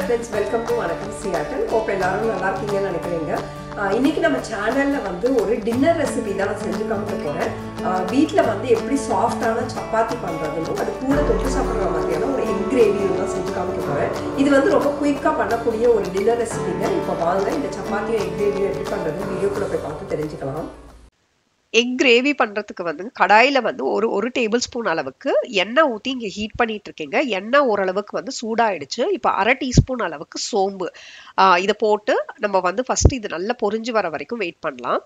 friends welcome to வணக்கம் சியாட்டன் hope எல்லாரும் நல்லா இருக்கீங்கன்னு நினைக்கிறீங்க ஆஹ் இன்னைக்கு நம்ம சேனல்ல வந்து ஒரு டின்னர் ரெசிபி தான் நான் செஞ்சு காமிக்க போறேன் வீட்டில் வந்து எப்படி சாஃப்டான சப்பாத்தி பண்றதுன்னு அது கூட தொட்டு சாப்பிட்ற மாதிரியான ஒரு எக் கிரேவி தான் செஞ்சு காமிக்க போறேன் இது வந்து ரொம்ப குயிக்காக பண்ணக்கூடிய ஒரு டின்னர் ரெசிபிங்க இப்போ வாங்க இந்த சப்பாத்தியும் எக் கிரேவியும் எப்படி பண்றதுன்னு வீடியோக்குள்ள போய் பார்த்து தெரிஞ்சுக்கலாம் எக் கிரேவி பண்ணுறதுக்கு வந்து கடாயில் வந்து ஒரு ஒரு டேபிள் ஸ்பூன் அளவுக்கு எண்ணெய் ஊற்றி இங்கே ஹீட் பண்ணிட்டு இருக்கீங்க எண்ணெய் ஓரளவுக்கு வந்து சூடாயிடுச்சு இப்போ அரை டீஸ்பூன் அளவுக்கு சோம்பு இதை போட்டு நம்ம வந்து ஃபஸ்ட்டு இது நல்லா பொரிஞ்சு வர வரைக்கும் வெயிட் பண்ணலாம்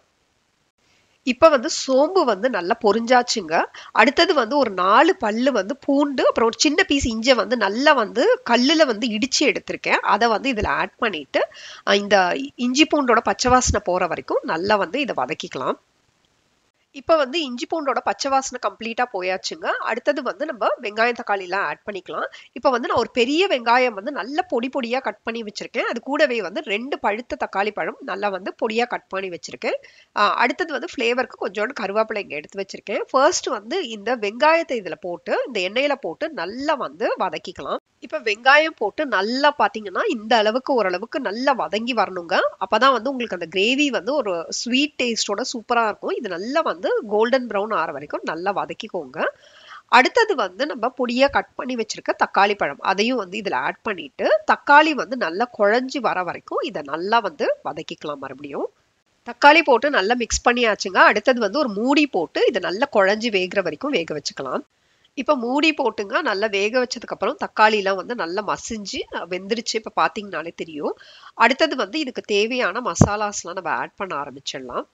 இப்போ வந்து சோம்பு வந்து நல்லா பொரிஞ்சாச்சுங்க அடுத்தது வந்து ஒரு நாலு பல்லு வந்து பூண்டு அப்புறம் ஒரு சின்ன பீஸ் இஞ்சை வந்து நல்லா வந்து கல்லில் வந்து இடித்து எடுத்திருக்கேன் அதை வந்து இதில் ஆட் பண்ணிட்டு இந்த இஞ்சி பூண்டோட பச்சை வாசனை போகிற வரைக்கும் நல்லா வந்து இதை வதக்கிக்கலாம் இப்போ வந்து இஞ்சி பூண்டோட பச்சை வாசனை கம்ப்ளீட்டாக போயாச்சுங்க அடுத்தது வந்து நம்ம வெங்காயம் தக்காளிலாம் ஆட் பண்ணிக்கலாம் இப்போ வந்து நான் ஒரு பெரிய வெங்காயம் வந்து நல்ல பொடி பொடியாக கட் பண்ணி வச்சுருக்கேன் அது கூடவே வந்து ரெண்டு பழுத்த தக்காளி பழம் நல்லா வந்து பொடியாக கட் பண்ணி வச்சுருக்கேன் அடுத்தது வந்து ஃப்ளேவருக்கு கொஞ்சோண்டு கருவேப்பிலை இங்கே எடுத்து வச்சுருக்கேன் ஃபர்ஸ்ட் வந்து இந்த வெங்காயத்தை இதில் போட்டு இந்த எண்ணெயில் போட்டு நல்லா வந்து வதக்கிக்கலாம் இப்போ வெங்காயம் போட்டு நல்லா பார்த்தீங்கன்னா இந்த அளவுக்கு ஓரளவுக்கு நல்லா வதங்கி வரணுங்க அப்போ தான் வந்து உங்களுக்கு அந்த கிரேவி வந்து ஒரு ஸ்வீட் டேஸ்டோட சூப்பராக இருக்கும் இது நல்லா வந்து கோல்டன் ப்ரௌன் ஆகிற வரைக்கும் நல்லா வதக்கிக்கோங்க அடுத்தது வந்து நம்ம பொடியாக கட் பண்ணி வச்சிருக்க தக்காளி பழம் அதையும் வந்து இதில் ஆட் பண்ணிட்டு தக்காளி வந்து நல்லா குழஞ்சி வர வரைக்கும் இதை நல்லா வந்து வதக்கிக்கலாம் மறுபடியும் தக்காளி போட்டு நல்லா மிக்ஸ் பண்ணியாச்சுங்க அடுத்தது வந்து ஒரு மூடி போட்டு இதை நல்லா குழஞ்சி வேகிற வரைக்கும் வேக வச்சுக்கலாம் இப்போ மூடி போட்டுங்க நல்லா வேக வச்சதுக்கப்புறம் தக்காளிலாம் வந்து நல்லா மசிஞ்சு வெந்துருச்சு இப்போ பார்த்தீங்கனாலே தெரியும் அடுத்தது வந்து இதுக்கு தேவையான மசாலாஸ்லாம் நம்ம ஆட் பண்ண ஆரம்பிச்சிடலாம்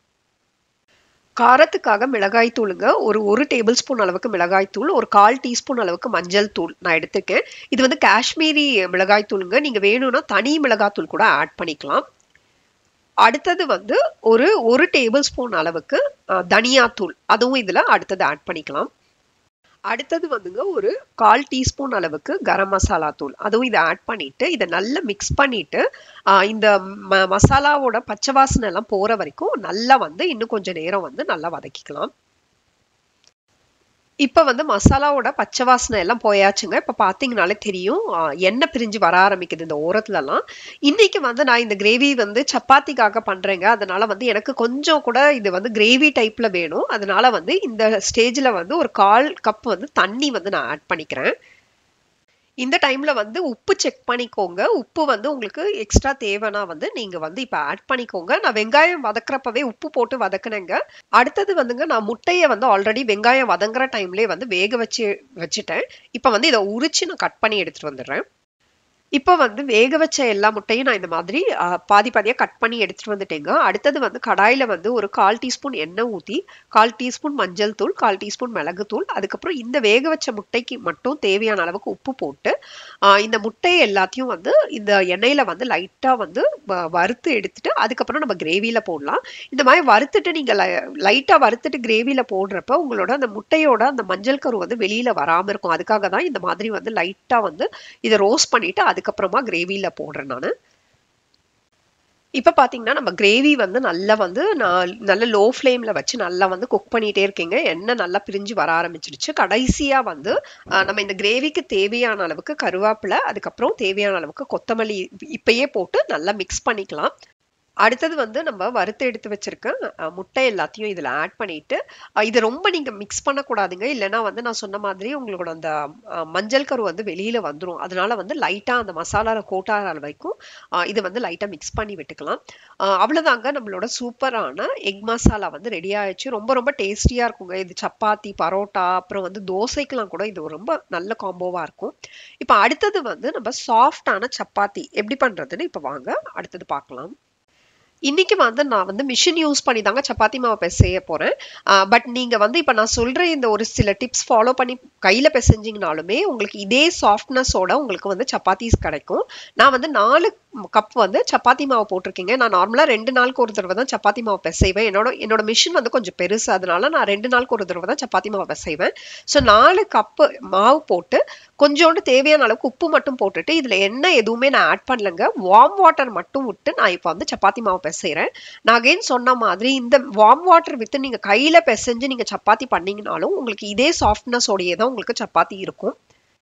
காரத்துக்காக மிளகாய் தூளுங்க ஒரு ஒரு டேபிள் ஸ்பூன் அளவுக்கு மிளகாய் தூள் ஒரு கால் டீஸ்பூன் அளவுக்கு மஞ்சள் தூள் நான் எடுத்துக்கேன் இது வந்து காஷ்மீரி மிளகாய் தூளுங்க நீங்கள் வேணும்னா தனி மிளகாய் தூள் கூட ஆட் பண்ணிக்கலாம் அடுத்தது வந்து ஒரு ஒரு டேபிள் ஸ்பூன் அளவுக்கு தனியாத்தூள் அதுவும் இதில் அடுத்தது ஆட் பண்ணிக்கலாம் அடுத்தது வந்துங்க ஒரு கால் டீஸ்பூன் அளவுக்கு கரம் மசாலா தூள் அதுவும் இதை ஆட் பண்ணிட்டு இதை நல்லா மிக்ஸ் பண்ணிட்டு இந்த ம மசாலாவோட பச்சை வாசனை எல்லாம் போற வரைக்கும் நல்லா வந்து இன்னும் கொஞ்சம் நேரம் வந்து நல்லா வதக்கிக்கலாம் இப்போ வந்து மசாலாவோட பச்சை வாசனை எல்லாம் போயாச்சுங்க இப்போ பார்த்தீங்கனாலே தெரியும் எண்ணெய் பிரிஞ்சு வர ஆரம்பிக்குது இந்த ஓரத்துலலாம் இன்னைக்கு வந்து நான் இந்த கிரேவி வந்து சப்பாத்திக்காக பண்ணுறேங்க அதனால வந்து எனக்கு கொஞ்சம் கூட இது வந்து கிரேவி டைப்பில் வேணும் அதனால வந்து இந்த ஸ்டேஜில் வந்து ஒரு கால் கப் வந்து தண்ணி வந்து நான் ஆட் பண்ணிக்கிறேன் இந்த டைம்ல வந்து உப்பு செக் பண்ணிக்கோங்க உப்பு வந்து உங்களுக்கு எக்ஸ்ட்ரா தேவைன்னா வந்து நீங்க வந்து இப்ப ஆட் பண்ணிக்கோங்க நான் வெங்காயம் வதக்குறப்பவே உப்பு போட்டு வதக்குனேங்க அடுத்தது வந்துங்க நான் முட்டையை வந்து ஆல்ரெடி வெங்காயம் வதங்குற டைம்லேயே வந்து வேக வச்சு வச்சுட்டேன் இப்போ வந்து இதை உரிச்சு நான் கட் பண்ணி எடுத்துட்டு வந்துடுறேன் இப்போ வந்து வேக வச்ச எல்லா முட்டையும் நான் இந்த மாதிரி பாதி பாதியாக கட் பண்ணி எடுத்துகிட்டு வந்துட்டேங்க அடுத்தது வந்து கடாயில் வந்து ஒரு கால் டீஸ்பூன் எண்ணெய் ஊற்றி கால் டீஸ்பூன் மஞ்சள் தூள் கால் டீஸ்பூன் மிளகு தூள் அதுக்கப்புறம் இந்த வேக வச்ச முட்டைக்கு மட்டும் தேவையான அளவுக்கு உப்பு போட்டு இந்த முட்டையை எல்லாத்தையும் வந்து இந்த எண்ணெயில் வந்து லைட்டாக வந்து வறுத்து எடுத்துட்டு அதுக்கப்புறம் நம்ம கிரேவியில் போடலாம் இந்த மாதிரி வறுத்துட்டு நீங்கள் லைட்டாக வறுத்துட்டு கிரேவியில் போடுறப்ப உங்களோட அந்த முட்டையோட அந்த மஞ்சள் கரு வந்து வெளியில் வராமல் இருக்கும் அதுக்காக தான் இந்த மாதிரி வந்து லைட்டாக வந்து இதை ரோஸ்ட் பண்ணிவிட்டு அதுக்கப்புறமா கிரேவியில் போடுறேன் நான் இப்போ பார்த்தீங்கன்னா நம்ம கிரேவி வந்து நல்லா வந்து நான் நல்ல லோ ஃப்ளேமில் வச்சு நல்லா வந்து குக் பண்ணிகிட்டே இருக்கீங்க எண்ணெய் நல்லா பிரிஞ்சு வர ஆரம்பிச்சிடுச்சு கடைசியாக வந்து நம்ம இந்த கிரேவிக்கு தேவையான அளவுக்கு கருவேப்பிலை அதுக்கப்புறம் தேவையான அளவுக்கு கொத்தமல்லி இப்பயே போட்டு நல்லா மிக்ஸ் பண்ணிக்கலாம் அடுத்தது வந்து நம்ம வறுத்து எடுத்து வச்சிருக்க முட்டை எல்லாத்தையும் இதில் ஆட் பண்ணிட்டு இது ரொம்ப நீங்கள் மிக்ஸ் பண்ணக்கூடாதுங்க இல்லைன்னா வந்து நான் சொன்ன மாதிரி உங்களோட அந்த மஞ்சள் கரு வந்து வெளியில் வந்துடும் அதனால வந்து லைட்டாக அந்த மசாலாவில் கோட்டார வரைக்கும் இது வந்து லைட்டாக மிக்ஸ் பண்ணி விட்டுக்கலாம் அவ்வளோதாங்க நம்மளோட சூப்பரான எக் மசாலா வந்து ரெடி ஆயிடுச்சு ரொம்ப ரொம்ப டேஸ்டியாக இருக்குங்க இது சப்பாத்தி பரோட்டா அப்புறம் வந்து தோசைக்கெலாம் கூட இது ரொம்ப நல்ல காம்போவாக இருக்கும் இப்போ அடுத்தது வந்து நம்ம சாஃப்டான சப்பாத்தி எப்படி பண்ணுறதுன்னு இப்போ வாங்க அடுத்தது பார்க்கலாம் இன்னைக்கு வந்து நான் வந்து மிஷின் யூஸ் பண்ணி தாங்க சப்பாத்தி மாவு பிசைய போகிறேன் பட் நீங்கள் வந்து இப்போ நான் சொல்கிற இந்த ஒரு சில டிப்ஸ் ஃபாலோ பண்ணி கையில் பிசைஞ்சிங்கனாலுமே உங்களுக்கு இதே சாஃப்ட்னஸோட உங்களுக்கு வந்து சப்பாத்திஸ் கிடைக்கும் நான் வந்து நாலு கப் வந்து சப்பாத்தி மாவு போட்டிருக்கீங்க நான் நார்மலாக ரெண்டு நாளுக்கு ஒரு தடவை தான் சப்பாத்தி மாவு பிசைவேன் என்னோட என்னோட மிஷின் வந்து கொஞ்சம் பெருசு அதனால நான் ரெண்டு நாளுக்கு ஒரு தடவை தான் சப்பாத்தி மாவு பிசைவேன் ஸோ நாலு கப்பு மாவு போட்டு கொஞ்சோண்டு தேவையான அளவுக்கு உப்பு மட்டும் போட்டுட்டு இதில் எண்ணெய் எதுவுமே நான் ஆட் பண்ணலங்க வார்ம் வாட்டர் மட்டும் விட்டு நான் இப்போ வந்து சப்பாத்தி மாவு பிசைகிறேன் நான் அகைன் சொன்ன மாதிரி இந்த வார்ம் வாட்டர் வித்து நீங்கள் கையில் பிசைஞ்சு நீங்கள் சப்பாத்தி பண்ணீங்கனாலும் உங்களுக்கு இதே சாஃப்ட்னஸோடையே தான் உங்களுக்கு சப்பாத்தி இருக்கும்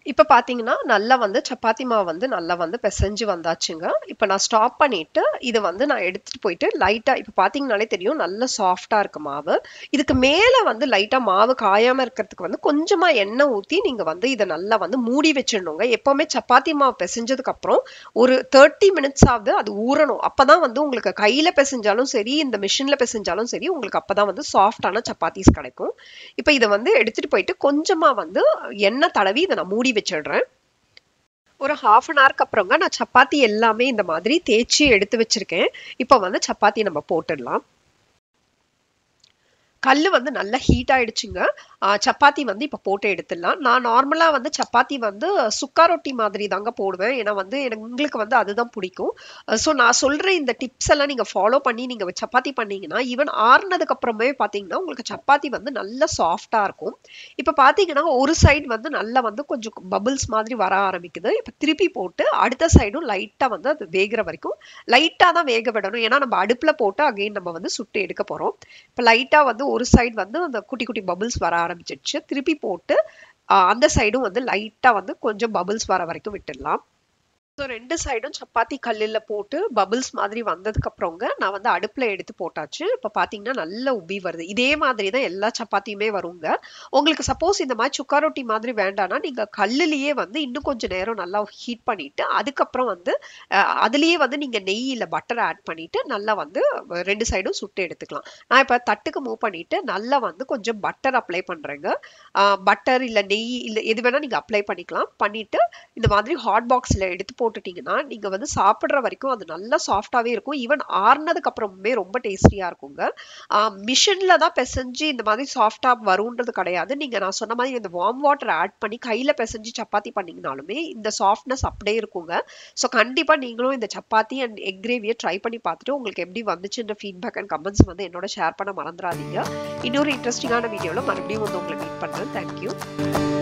இப்போ பார்த்தீங்கன்னா நல்லா வந்து சப்பாத்தி மாவு வந்து நல்லா வந்து பிசைஞ்சு வந்தாச்சுங்க இப்போ நான் ஸ்டாப் பண்ணிட்டு இதை வந்து நான் எடுத்துட்டு போயிட்டு லைட்டாக இப்போ பார்த்தீங்கனாலே தெரியும் நல்ல சாஃப்டாக இருக்கு மாவு இதுக்கு மேலே வந்து லைட்டாக மாவு காயாமல் இருக்கிறதுக்கு வந்து கொஞ்சமாக எண்ணெய் ஊற்றி நீங்கள் வந்து இதை நல்லா வந்து மூடி வச்சிடணுங்க எப்போவுமே சப்பாத்தி மாவு பிசைஞ்சதுக்கு அப்புறம் ஒரு தேர்ட்டி மினிட்ஸ் ஆகுது அது ஊறணும் அப்போ தான் வந்து உங்களுக்கு கையில் பிசைஞ்சாலும் சரி இந்த மிஷினில் பிசைஞ்சாலும் சரி உங்களுக்கு அப்போ தான் வந்து சாஃப்டான சப்பாத்திஸ் கிடைக்கும் இப்போ இதை வந்து எடுத்துட்டு போயிட்டு கொஞ்சமாக வந்து எண்ணெய் தடவி இதை நான் மூடி வச்சிடுறேன் ஒரு ஹாஃப் அன் ஹவருக்கு அப்புறங்க நான் சப்பாத்தி எல்லாமே இந்த மாதிரி தேய்ச்சி எடுத்து வச்சிருக்கேன் இப்போ வந்து சப்பாத்தி நம்ம போட்டுடலாம் கல் வந்து நல்லா ஹீட் ஆயிடுச்சுங்க சப்பாத்தி வந்து இப்போ போட்டு எடுத்துடலாம் நான் நார்மலாக வந்து சப்பாத்தி வந்து சுக்கா ரொட்டி மாதிரி தாங்க போடுவேன் ஏன்னா வந்து எனக்கு உங்களுக்கு வந்து அதுதான் பிடிக்கும் ஸோ நான் சொல்கிற இந்த டிப்ஸ் எல்லாம் நீங்கள் ஃபாலோ பண்ணி நீங்கள் சப்பாத்தி பண்ணீங்கன்னா ஈவன் ஆறுனதுக்கு அப்புறமே பார்த்தீங்கன்னா உங்களுக்கு சப்பாத்தி வந்து நல்லா சாஃப்டாக இருக்கும் இப்போ பார்த்தீங்கன்னா ஒரு சைடு வந்து நல்லா வந்து கொஞ்சம் பபிள்ஸ் மாதிரி வர ஆரம்பிக்குது இப்போ திருப்பி போட்டு அடுத்த சைடும் லைட்டாக வந்து அது வேகிற வரைக்கும் லைட்டாக தான் வேக விடணும் ஏன்னா நம்ம அடுப்பில் போட்டு அகைன் நம்ம வந்து சுட்டு எடுக்க போகிறோம் இப்போ லைட்டாக வந்து ஒரு சைடு வந்து அந்த குட்டி குட்டி பபிள்ஸ் வர ஆரம்பிச்சிடுச்சு திருப்பி போட்டு அந்த சைடும் வந்து லைட்டாக வந்து கொஞ்சம் பபிள்ஸ் வர வரைக்கும் விட்டுடலாம் ஸோ ரெண்டு சைடும் சப்பாத்தி கல்லில் போட்டு பபிள்ஸ் மாதிரி வந்ததுக்கு அப்புறங்க நான் வந்து அடுப்பில் எடுத்து போட்டாச்சு இப்போ பார்த்தீங்கன்னா நல்ல உப்பி வருது இதே மாதிரி தான் எல்லா சப்பாத்தியுமே வருங்க உங்களுக்கு சப்போஸ் இந்த மாதிரி சுக்கா ரொட்டி மாதிரி வேண்டாம்னா நீங்கள் கல்லுலேயே வந்து இன்னும் கொஞ்சம் நேரம் நல்லா ஹீட் பண்ணிட்டு அதுக்கப்புறம் வந்து அதுலேயே வந்து நீங்கள் நெய் இல்லை பட்டர் ஆட் பண்ணிட்டு நல்லா வந்து ரெண்டு சைடும் சுட்டு எடுத்துக்கலாம் நான் இப்போ தட்டுக்கு மூவ் பண்ணிட்டு நல்லா வந்து கொஞ்சம் பட்டர் அப்ளை பண்ணுறேங்க பட்டர் இல்லை நெய் இல்லை எது வேணால் நீங்கள் அப்ளை பண்ணிக்கலாம் பண்ணிட்டு இந்த மாதிரி ஹாட் பாக்ஸில் எடுத்து போட்டுட்டீங்கன்னா நீங்கள் வந்து சாப்பிட்ற வரைக்கும் அது நல்லா சாஃப்டாகவே இருக்கும் ஈவன் ஆறுனதுக்கு அப்புறமே ரொம்ப டேஸ்டியாக இருக்குங்க மிஷினில் தான் பிசைஞ்சு இந்த மாதிரி சாஃப்டாக வரும்ன்றது கிடையாது நீங்கள் நான் சொன்ன மாதிரி இந்த வார்ம் வாட்டர் ஆட் பண்ணி கையில் பிசைஞ்சு சப்பாத்தி பண்ணிங்கனாலுமே இந்த சாஃப்ட்னஸ் அப்படியே இருக்குங்க ஸோ கண்டிப்பாக நீங்களும் இந்த சப்பாத்தி அண்ட் எக் கிரேவியை ட்ரை பண்ணி பார்த்துட்டு உங்களுக்கு எப்படி வந்துச்சுன்ற ஃபீட்பேக் அண்ட் கமெண்ட்ஸ் வந்து என்னோட ஷேர் பண்ண மறந்துடாதீங்க இன்னொரு இன்ட்ரெஸ்டிங்கான வீடியோவில் மறுபடியும் வந்து உங்களை மீட் பண்ணுறேன் தேங்க்யூ